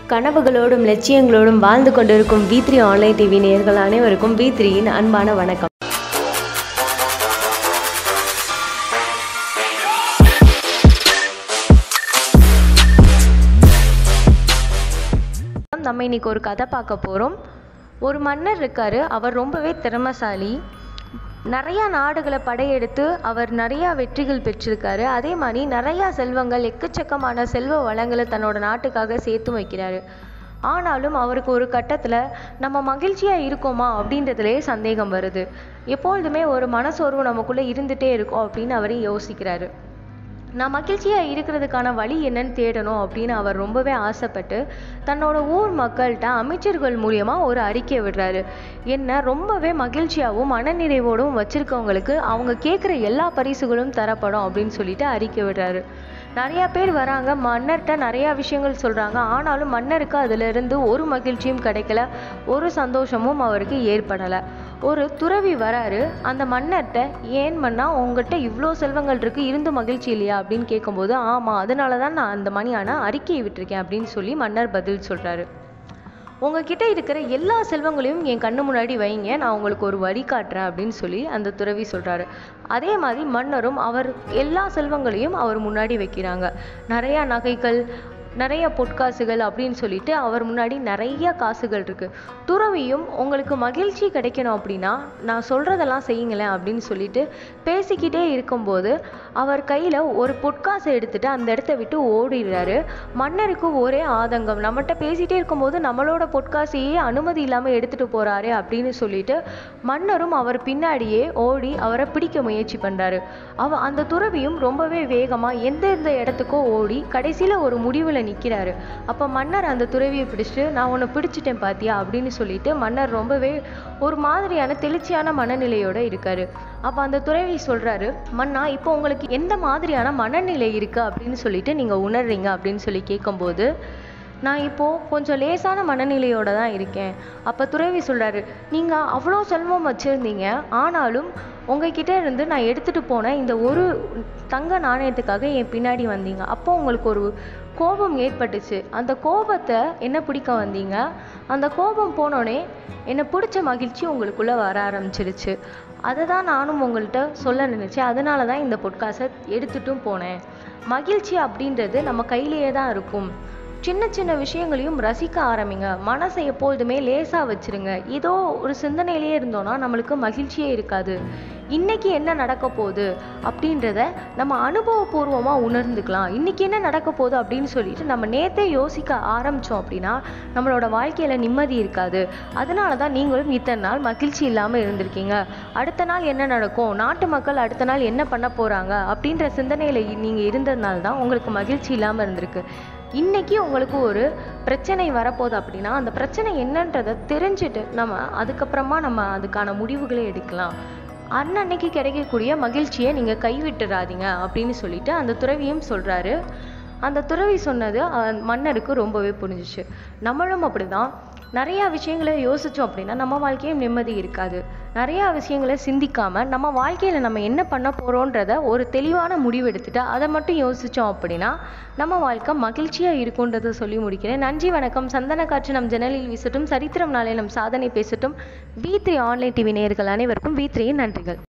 கனவுகளோடும் லட்சியங்களோடும் வாழ்ந்து கொண்டிருக்கும் we three online TV நேயர்கள் அனைவருக்கும் வி த்ரீயின் அன்பான வணக்கம் நம்ம இன்னைக்கு ஒரு கதை பார்க்க போகிறோம் ஒரு மன்னர் இருக்காரு அவர் ரொம்பவே திறமைசாலி நிறையா நாடுகளை படையெடுத்து அவர் நிறையா வெற்றிகள் பெற்றிருக்காரு அதே மாதிரி நிறையா செல்வங்கள் எக்கச்சக்கமான செல்வ வளங்களை தன்னோட நாட்டுக்காக சேர்த்து வைக்கிறாரு ஆனாலும் அவருக்கு ஒரு கட்டத்தில் நம்ம மகிழ்ச்சியாக இருக்கோமா அப்படின்றதுலே சந்தேகம் வருது எப்பொழுதுமே ஒரு மனசோர்வு நமக்குள்ளே இருந்துகிட்டே இருக்கும் அப்படின்னு அவரே யோசிக்கிறாரு நான் மகிழ்ச்சியாக இருக்கிறதுக்கான வழி என்னன்னு தேடணும் அப்படின்னு அவர் ரொம்பவே ஆசைப்பட்டு தன்னோட ஊர் மக்கள்கிட்ட அமைச்சர்கள் மூலியமாக ஒரு அறிக்கை விடுறாரு என்ன ரொம்பவே மகிழ்ச்சியாகவும் மனநிறைவோடும் வச்சுருக்கவங்களுக்கு அவங்க கேட்குற எல்லா பரிசுகளும் தரப்படும் அப்படின்னு சொல்லிட்டு அறிக்கை விடுறாரு நிறையா பேர் வராங்க மன்னர்கிட்ட நிறையா விஷயங்கள் சொல்கிறாங்க ஆனாலும் மன்னருக்கு அதிலிருந்து ஒரு மகிழ்ச்சியும் கிடைக்கல ஒரு சந்தோஷமும் அவருக்கு ஏற்படலை ஒரு துறவி வராரு அந்த மன்னர்கிட்ட ஏன் மன்னா உங்ககிட்ட இவ்வளோ செல்வங்கள் இருக்கு இருந்து மகிழ்ச்சி இல்லையா அப்படின்னு கேட்கும்போது ஆமாம் அதனால தான் நான் அந்த மணியான அறிக்கையை விட்டிருக்கேன் அப்படின்னு சொல்லி மன்னர் பதில் சொல்கிறாரு உங்ககிட்ட இருக்கிற எல்லா செல்வங்களையும் என் கண்ணு முன்னாடி வைங்க நான் உங்களுக்கு ஒரு வழி காட்டுறேன் அப்படின்னு சொல்லி அந்த துறவி சொல்கிறாரு அதே மாதிரி மன்னரும் அவர் எல்லா செல்வங்களையும் அவர் முன்னாடி வைக்கிறாங்க நிறையா நகைகள் நிறைய பொற்காசுகள் அப்படின்னு சொல்லிட்டு அவர் முன்னாடி நிறைய காசுகள் இருக்கு துறவியும் உங்களுக்கு மகிழ்ச்சி கிடைக்கணும் அப்படின்னா நான் சொல்றதெல்லாம் செய்யுங்களேன் அப்படின்னு சொல்லிட்டு பேசிக்கிட்டே இருக்கும்போது அவர் கையில ஒரு பொற்காசை எடுத்துட்டு அந்த இடத்த விட்டு ஓடிடுறாரு மன்னருக்கு ஒரே ஆதங்கம் நம்மகிட்ட பேசிட்டே இருக்கும்போது நம்மளோட பொற்காசையே அனுமதி இல்லாம எடுத்துட்டு போறாரே அப்படின்னு சொல்லிட்டு மன்னரும் அவர் பின்னாடியே ஓடி அவரை பிடிக்க முயற்சி பண்றாரு அவ அந்த துறவியும் ரொம்பவே வேகமா எந்தெந்த இடத்துக்கோ ஓடி கடைசியில ஒரு முடிவுல நிற்கிறாரு அப்போ மன்னர் அந்த துறவியை பிடிச்சிட்டு நான் உன்னை பிடிச்சிட்டேன் பாத்தியா அப்படின்னு சொல்லிட்டு மன்னர் ரொம்பவே ஒரு மாதிரியான தெளிச்சியான மனநிலையோட இருக்காரு அப்போ அந்த துறவி சொல்றாரு மன்னா இப்போ உங்களுக்கு எந்த மாதிரியான மனநிலை இருக்கு அப்படின்னு சொல்லிட்டு நீங்க உணர்றீங்க அப்படின்னு சொல்லி கேட்கும்போது நான் இப்போ கொஞ்சம் லேசான மனநிலையோட தான் இருக்கேன் அப்போ துறவி சொல்றாரு நீங்க அவ்வளோ செல்வம் வச்சிருந்தீங்க ஆனாலும் உங்ககிட்ட இருந்து நான் எடுத்துட்டு போன இந்த ஒரு தங்க நாணயத்துக்காக என் பின்னாடி வந்தீங்க அப்போ உங்களுக்கு ஒரு கோபம் ஏற்பட்டுச்சு அந்த கோபத்தை என்ன பிடிக்க வந்தீங்க அந்த கோபம் போனோடனே என்னை பிடிச்ச மகிழ்ச்சி உங்களுக்குள்ள வர ஆரம்பிச்சிருச்சு அதை தான் நானும் உங்கள்கிட்ட சொல்ல நினைச்சேன் அதனால தான் இந்த பொட்காசை எடுத்துட்டும் போனேன் மகிழ்ச்சி அப்படின்றது நம்ம கையிலேயே தான் இருக்கும் சின்ன சின்ன விஷயங்களையும் ரசிக்க ஆரம்பிங்க மனசை எப்பொழுதுமே லேசாக வச்சிருங்க ஏதோ ஒரு சிந்தனையிலேயே இருந்தோம்னா நம்மளுக்கு மகிழ்ச்சியே இருக்காது இன்னைக்கு என்ன நடக்க போகுது அப்படின்றத நம்ம அனுபவபூர்வமாக உணர்ந்துக்கலாம் இன்னைக்கு என்ன நடக்க போகுது அப்படின்னு சொல்லிட்டு நம்ம நேத்தே யோசிக்க ஆரம்பித்தோம் அப்படின்னா நம்மளோட வாழ்க்கையில் நிம்மதி இருக்காது அதனால தான் நீங்களும் இத்தனை நாள் மகிழ்ச்சி இல்லாமல் இருந்திருக்கீங்க அடுத்த நாள் என்ன நடக்கும் நாட்டு மக்கள் அடுத்த நாள் என்ன பண்ண போகிறாங்க அப்படின்ற சிந்தனையில் நீங்கள் இருந்ததுனால தான் உங்களுக்கு மகிழ்ச்சி இல்லாமல் இருந்திருக்கு இன்னைக்கு உங்களுக்கு ஒரு பிரச்சனை வரப்போகுது அப்படின்னா அந்த பிரச்சனை என்னன்றதை தெரிஞ்சுட்டு நம்ம அதுக்கப்புறமா நம்ம அதுக்கான முடிவுகளை எடுக்கலாம் அன்னன்னைக்கு கிடைக்கக்கூடிய மகிழ்ச்சியை நீங்கள் கைவிட்டுறாதீங்க அப்படின்னு சொல்லிட்டு அந்த துறவியும் சொல்கிறாரு அந்த துறவி சொன்னது அஹ், மன்னருக்கு ரொம்பவே புரிஞ்சிச்சு நம்மளும் அப்படிதான் நிறையா விஷயங்களை யோசித்தோம் அப்படின்னா நம்ம வாழ்க்கையும் நிம்மதி இருக்காது நிறையா விஷயங்களை சிந்திக்காம நம்ம வாழ்க்கையில் நம்ம என்ன பண்ண போகிறோன்றத ஒரு தெளிவான முடிவு எடுத்துட்டு அதை மட்டும் யோசித்தோம் அப்படின்னா நம்ம வாழ்க்கை மகிழ்ச்சியாக இருக்குன்றதை சொல்லி முடிக்கிறேன் நன்றி வணக்கம் சந்தன காற்று நம் ஜன்னலில் வீசட்டும் சரித்திரம் நாளே நம் சாதனை பேசட்டும் வி த்ரீ ஆன்லைன் டிவி நேயர்கள் அனைவருக்கும் வி த்ரீயின் நன்றிகள்